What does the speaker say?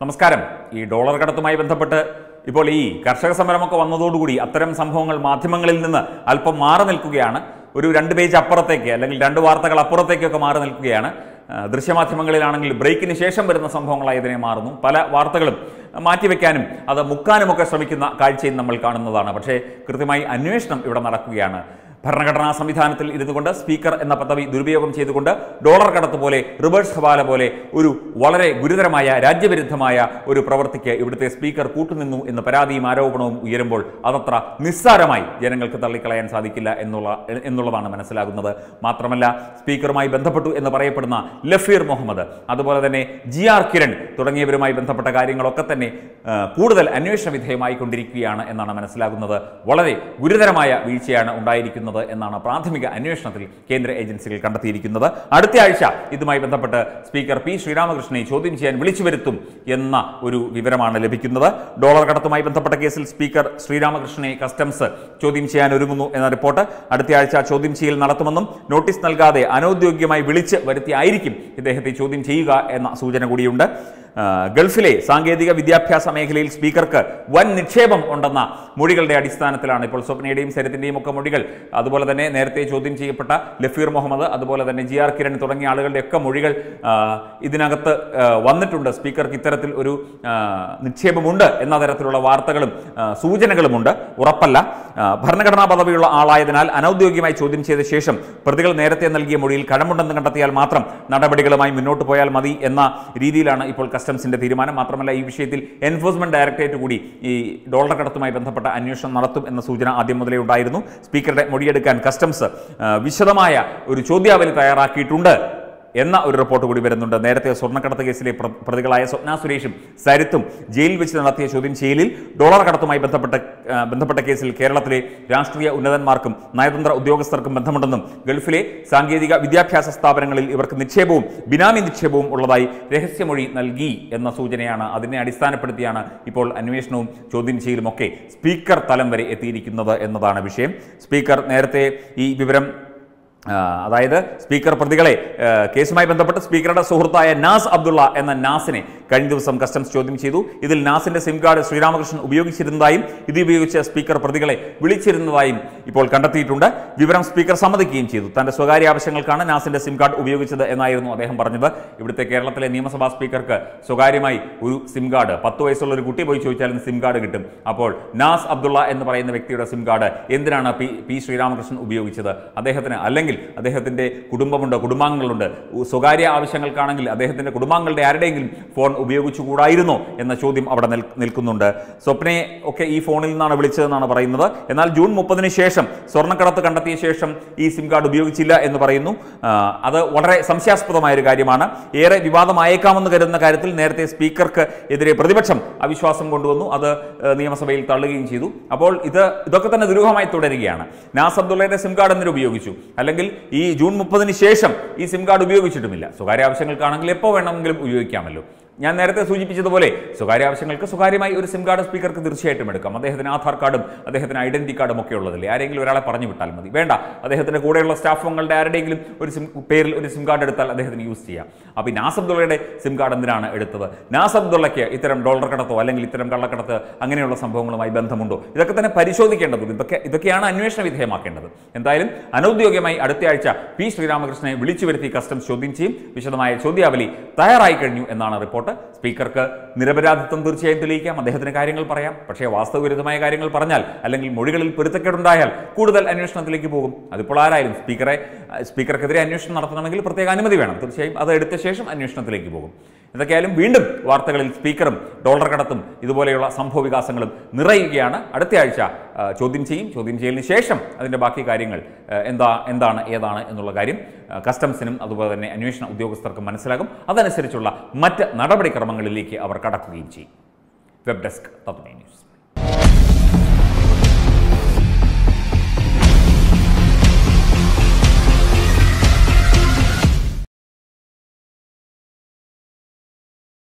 നമസ്കാരം ഈ ഡോളർ കടത്തുമായി ബന്ധപ്പെട്ട് ഇപ്പോൾ ഈ കർഷക സമരമൊക്കെ വന്നതോടുകൂടി അത്തരം സംഭവങ്ങൾ മാധ്യമങ്ങളിൽ നിന്ന് അല്പം മാറി നിൽക്കുകയാണ് ഒരു രണ്ട് പേജ് അപ്പുറത്തേക്ക് അല്ലെങ്കിൽ രണ്ട് വാർത്തകൾ അപ്പുറത്തേക്കൊക്കെ മാറി നിൽക്കുകയാണ് ആ, ദൃശ്യമാധ്യമങ്ങളിലാണെങ്കിൽ ബ്രേക്കിന് ശേഷം വരുന്ന സംഭവങ്ങളായി ഇതിനെ മാറുന്നു പല വാർത്തകളും മാറ്റിവെക്കാനും അത് മുക്കാനുമൊക്കെ ശ്രമിക്കുന്ന കാഴ്ചയും നമ്മൾ കാണുന്നതാണ് പക്ഷേ കൃത്യമായി അന്വേഷണം ഇവിടെ നടക്കുകയാണ് ഭരണഘടനാ സംവിധാനത്തിൽ ഇരുന്നുകൊണ്ട് സ്പീക്കർ എന്ന പദവി ദുരുപയോഗം ചെയ്തുകൊണ്ട് ഡോളർ കടത്ത് പോലെ റിവേഴ്സ് ഹവാല പോലെ ഒരു വളരെ ഗുരുതരമായ രാജ്യവിരുദ്ധമായ ഒരു പ്രവൃത്തിക്ക് ഇവിടുത്തെ സ്പീക്കർ കൂട്ടുനിന്നു എന്ന പരാതിയും ആരോപണവും ഉയരുമ്പോൾ അതത്ര നിസ്സാരമായി ജനങ്ങൾക്ക് തള്ളിക്കളയാൻ സാധിക്കില്ല എന്നുള്ള എന്നുള്ളതാണ് മനസ്സിലാകുന്നത് മാത്രമല്ല സ്പീക്കറുമായി ബന്ധപ്പെട്ടു എന്ന് പറയപ്പെടുന്ന ലഫീർ മുഹമ്മദ് അതുപോലെ തന്നെ ജി ആർ കിരൺ തുടങ്ങിയവരുമായി ബന്ധപ്പെട്ട കാര്യങ്ങളൊക്കെ തന്നെ ആ, കൂടുതൽ അന്വേഷണ വിധേയമായി കൊണ്ടിരിക്കുകയാണ് എന്നാണ് മനസ്സിലാകുന്നത് വളരെ ഗുരുതരമായ വീഴ്ചയാണ് ഉണ്ടായിരിക്കുന്നത് എന്നാണ് പ്രാഥമിക അന്വേഷണത്തിൽ കേന്ദ്ര ഏജൻസികൾ കണ്ടെത്തിയിരിക്കുന്നത് അടുത്ത ആഴ്ച ഇതുമായി ബന്ധപ്പെട്ട് സ്പീക്കർ പി ശ്രീരാമകൃഷ്ണനെ ചോദ്യം ചെയ്യാൻ വിളിച്ചു വരുത്തും എന്ന ഒരു വിവരമാണ് ലഭിക്കുന്നത് ഡോളർ കടത്തുമായി ബന്ധപ്പെട്ട കേസിൽ സ്പീക്കർ ശ്രീരാമകൃഷ്ണനെ കസ്റ്റംസ് ചോദ്യം ചെയ്യാൻ ഒരുങ്ങുന്നു എന്ന റിപ്പോർട്ട് അടുത്ത ആഴ്ച ചോദ്യം ചെയ്യൽ നടത്തുമെന്നും നോട്ടീസ് നൽകാതെ അനൌദ്യോഗികമായി വിളിച്ച് വരുത്തിയായിരിക്കും ഇദ്ദേഹത്തെ ചോദ്യം ചെയ്യുക എന്ന സൂചന കൂടിയുണ്ട് ആ, ഗൾഫിലെ സാങ്കേതിക വിദ്യാഭ്യാസ മേഖലയിൽ സ്പീക്കർക്ക് വൻ നിക്ഷേപം ഉണ്ടെന്ന മൊഴികളുടെ അടിസ്ഥാനത്തിലാണ് ഇപ്പോൾ സ്വപ്നയുടെയും സരിത്തിന്റെയും ഒക്കെ മൊഴികൾ അതുപോലെ തന്നെ നേരത്തെ ചോദ്യം ചെയ്യപ്പെട്ട ലഫീർ മുഹമ്മദ് അതുപോലെ തന്നെ ജി ആർ കിരൺ തുടങ്ങിയ ആളുകളുടെ ഒക്കെ മൊഴികൾ ആ, ഇതിനകത്ത് ആ, വന്നിട്ടുണ്ട് സ്പീക്കർക്ക് ഇത്തരത്തിൽ ഒരു ആ, നിക്ഷേപമുണ്ട് എന്ന തരത്തിലുള്ള വാർത്തകളും ആ, സൂചനകളുമുണ്ട് ഉറപ്പല്ല ആ, ഭരണഘടനാ പദവിയുള്ള ആളായതിനാൽ അനൌദ്യോഗികമായി ചോദ്യം ചെയ്ത ശേഷം പ്രതികൾ നേരത്തെ നൽകിയ മൊഴിയിൽ കഴമ്പുണ്ടെന്ന് കണ്ടെത്തിയാൽ മാത്രം നടപടികളുമായി മുന്നോട്ട് പോയാൽ മതി എന്ന രീതിയിലാണ് ഇപ്പോൾ കസ്റ്റംസിന്റെ തീരുമാനം മാത്രമല്ല ഈ വിഷയത്തിൽ എൻഫോഴ്സ്മെന്റ് ഡയറക്ടറേറ്റ് കൂടി ഈ ഡോളർ കടത്തുമായി ബന്ധപ്പെട്ട അന്വേഷണം നടത്തും എന്ന സൂചന ആദ്യം മുതലേ ഉണ്ടായിരുന്നു സ്പീക്കറുടെ മൊഴിയെടുക്കാൻ കസ്റ്റംസ് ആ, വിശദമായ ഒരു ചോദ്യാവലി തയ്യാറാക്കിയിട്ടുണ്ട് എന്ന ഒരു റിപ്പോർട്ട് കൂടി വരുന്നുണ്ട് നേരത്തെ സ്വർണ്ണക്കടത്ത് കേസിലെ പ്ര- പ്രതികളായ സ്വപ്ന സുരേഷും സരിത്തും ജയിലിൽ വെച്ച് നടത്തിയ ചോദ്യം ചെയ്യലിൽ ഡോളർ കടത്തുമായി ബന്ധപ്പെട്ട ആ, ബന്ധപ്പെട്ട കേസിൽ കേരളത്തിലെ രാഷ്ട്രീയ ഉന്നതന്മാർക്കും നയതന്ത്ര ഉദ്യോഗസ്ഥർക്കും ബന്ധമുണ്ടെന്നും ഗൾഫിലെ സാങ്കേതിക വിദ്യാഭ്യാസ സ്ഥാപനങ്ങളിൽ ഇവർക്ക് നിക്ഷേപവും ബിനാമി നിക്ഷേപവും ഉള്ളതായി രഹസ്യമൊഴി നൽകി എന്ന സൂചനയാണ് അതിനെ അടിസ്ഥാനപ്പെടുത്തിയാണ് ഇപ്പോൾ അന്വേഷണവും ചോദ്യം ചെയ്യലും ഒക്കെ സ്പീക്കർ തലം വരെ എത്തിയിരിക്കുന്നത് എന്നതാണ് വിഷയം സ്പീക്കർ നേരത്തെ ഈ വിവരം ആ, അതായത് സ്പീക്കർ പ്രതികളെ ആ, കേസുമായി ബന്ധപ്പെട്ട് സ്പീക്കറുടെ സുഹൃത്തായ നാസ് അബ്ദുള്ള എന്ന നാസിനെ കഴിഞ്ഞ ദിവസം കസ്റ്റംസ് ചോദ്യം ചെയ്തു ഇതിൽ നാസിന്റെ സിം കാർഡ് ശ്രീരാമകൃഷ്ണൻ ഉപയോഗിച്ചിരുന്നതായും ഇത് ഉപയോഗിച്ച് സ്പീക്കർ പ്രതികളെ വിളിച്ചിരുന്നതായും ഇപ്പോൾ കണ്ടെത്തിയിട്ടുണ്ട് വിവരം സ്പീക്കർ സമ്മതിക്കുകയും ചെയ്തു തന്റെ സ്വകാര്യ ആവശ്യങ്ങൾക്കാണ് നാസിന്റെ സിം കാർഡ് ഉപയോഗിച്ചത് എന്നായിരുന്നു അദ്ദേഹം പറഞ്ഞത് ഇവിടുത്തെ കേരളത്തിലെ നിയമസഭാ സ്പീക്കർക്ക് സ്വകാര്യമായി ഒരു സിം കാർഡ് പത്ത് വയസ്സുള്ള ഒരു കുട്ടി പോയി ചോദിച്ചാലും സിം കാർഡ് കിട്ടും അപ്പോൾ നാസ് അബ്ദുള്ള എന്ന് പറയുന്ന വ്യക്തിയുടെ സിം കാർഡ് എന്തിനാണ് പി പി ശ്രീരാമകൃഷ്ണൻ ഉപയോഗിച്ചത് അദ്ദേഹത്തിന് അല്ലെങ്കിൽ അദ്ദേഹത്തിന്റെ കുടുംബമുണ്ട് കുടുംബാംഗങ്ങളുണ്ട് ഉ- സ്വകാര്യ ആവശ്യങ്ങൾക്കാണെങ്കിൽ അദ്ദേഹത്തിന്റെ കുടുംബാംഗങ്ങളുടെ ആരുടെയെങ്കിലും ഫോൺ ഉപയോഗിച്ചുകൂടായിരുന്നോ എന്ന ചോദ്യം അവിടെ നിൽ- നിൽക്കുന്നുണ്ട് സ്വപ്നയെ ഒക്കെ ഈ ഫോണിൽ നിന്നാണ് വിളിച്ചതെന്നാണ് പറയുന്നത് എന്നാൽ ജൂൺ മുപ്പതിന് ശേഷം സ്വർണ്ണക്കടത്ത് കണ്ടെത്തിയ ശേഷം ഈ സിം കാർഡ് ഉപയോഗിച്ചില്ല എന്ന് പറയുന്നു ആ, അത് വളരെ സംശയാസ്പദമായ ഒരു കാര്യമാണ് ഏറെ വിവാദമായേക്കാമെന്ന് കരുതുന്ന കാര്യത്തിൽ നേരത്തെ സ്പീക്കർക്ക് എതിരെ പ്രതിപക്ഷം അവിശ്വാസം കൊണ്ടുവന്നു അത് ഏഹ്, നിയമസഭയിൽ തള്ളുകയും ചെയ്തു അപ്പോൾ ഇത് ഇതൊക്കെ തന്നെ ദുരൂഹമായി തുടരുകയാണ് നാസ് അബ്ദുള്ളയുടെ സിം കാർഡ് എന്തിനു ഉപയോഗിച്ചു അല്ലെങ്കിൽ ഈ ജൂൺ മുപ്പതിന് ശേഷം ഈ സിം കാർഡ് ഉപയോഗിച്ചിട്ടുമില്ല സ്വകാര്യ ആവശ്യങ്ങൾക്കാണെങ്കിൽ എപ്പോൾ വേണമെങ്കിലും ഉപയോഗിക്കാമല്ലോ ഞാൻ നേരത്തെ സൂചിപ്പിച്ചതുപോലെ സ്വകാര്യ ആവശ്യങ്ങൾക്ക് സ്വകാര്യമായി ഒരു സിം കാർഡ് സ്പീക്കർക്ക് തീർച്ചയായിട്ടും എടുക്കാം അദ്ദേഹത്തിന് ആധാർ കാർഡും അദ്ദേഹത്തിന് ഐഡന്റിറ്റി കാർഡും ഒക്കെ ഉള്ളതില്ലേ ആരെങ്കിലും ഒരാളെ പറഞ്ഞു വിട്ടാൽ മതി വേണ്ട അദ്ദേഹത്തിന്റെ കൂടെയുള്ള സ്റ്റാഫ് അംഗങ്ങളുടെ ആരുടെയെങ്കിലും ഒരു സിം പേരിൽ ഒരു സിം കാർഡ് എടുത്താൽ അദ്ദേഹത്തിന് യൂസ് ചെയ്യാം അപ്പോൾ ഈ നാസ് അബ്ദുള്ളയുടെ സിം കാർഡ് എന്തിനാണ് എടുത്തത് നാസ് അബ്ദുള്ളയ്ക്ക് ഇത്തരം ഡോളർ കടത്തോ അല്ലെങ്കിൽ ഇത്തരം കള്ളക്കടത്ത് അങ്ങനെയുള്ള സംഭവങ്ങളുമായി ബന്ധമുണ്ടോ ഇതൊക്കെ തന്നെ പരിശോധിക്കേണ്ടതുണ്ട് ഇതൊക്കെ ഇതൊക്കെയാണ് അന്വേഷണ വിധേയമാക്കേണ്ടത് എന്തായാലും അനൗദ്യോഗികമായി അടുത്ത ആഴ്ച പി ശ്രീരാമകൃഷ്ണനെ വിളിച്ചു വരുത്തി കസ്റ്റംസ് ചോദ്യം ചെയ്യും വിശദമായ ചോദ്യാവലി തയ്യാറായി കഴിഞ്ഞു എന്നാണ് റിപ്പോർട്ട് സ്പീക്കർക്ക് നിരപരാധിത്വം തീർച്ചയായും തെളിയിക്കാം അദ്ദേഹത്തിന് കാര്യങ്ങൾ പറയാം പക്ഷേ വാസ്തവവിരുദ്ധമായ കാര്യങ്ങൾ പറഞ്ഞാൽ അല്ലെങ്കിൽ മൊഴികളിൽ പൊരുത്തക്കേടുണ്ടായാൽ കൂടുതൽ അന്വേഷണത്തിലേക്ക് പോകും അതിപ്പോൾ ആരായാലും സ്പീക്കറെ സ്പീക്കർക്കെതിരെ അന്വേഷണം നടത്തണമെങ്കിൽ പ്രത്യേക അനുമതി വേണം തീർച്ചയായും അത് എടുത്ത ശേഷം അന്വേഷണത്തിലേക്ക് പോകും എന്തൊക്കെയായാലും വീണ്ടും വാർത്തകളിൽ സ്പീക്കറും ഡോളർ കടത്തും ഇതുപോലെയുള്ള സംഭവ വികാസങ്ങളും നിറയുകയാണ് അടുത്ത ആഴ്ച ആ, ചോദ്യം ചെയ്യും ചോദ്യം ചെയ്യലിന് ശേഷം അതിൻ്റെ ബാക്കി കാര്യങ്ങൾ ആ, എന്താ എന്താണ് ഏതാണ് എന്നുള്ള കാര്യം ആ, കസ്റ്റംസിനും അതുപോലെ തന്നെ അന്വേഷണ ഉദ്യോഗസ്ഥർക്കും മനസ്സിലാകും അതനുസരിച്ചുള്ള മറ്റ് നടപടിക്രമങ്ങളിലേക്ക് അവർ കടക്കുകയും ചെയ്യും വെബ് ഡെസ്ക് തത്വമേ ന്യൂസ്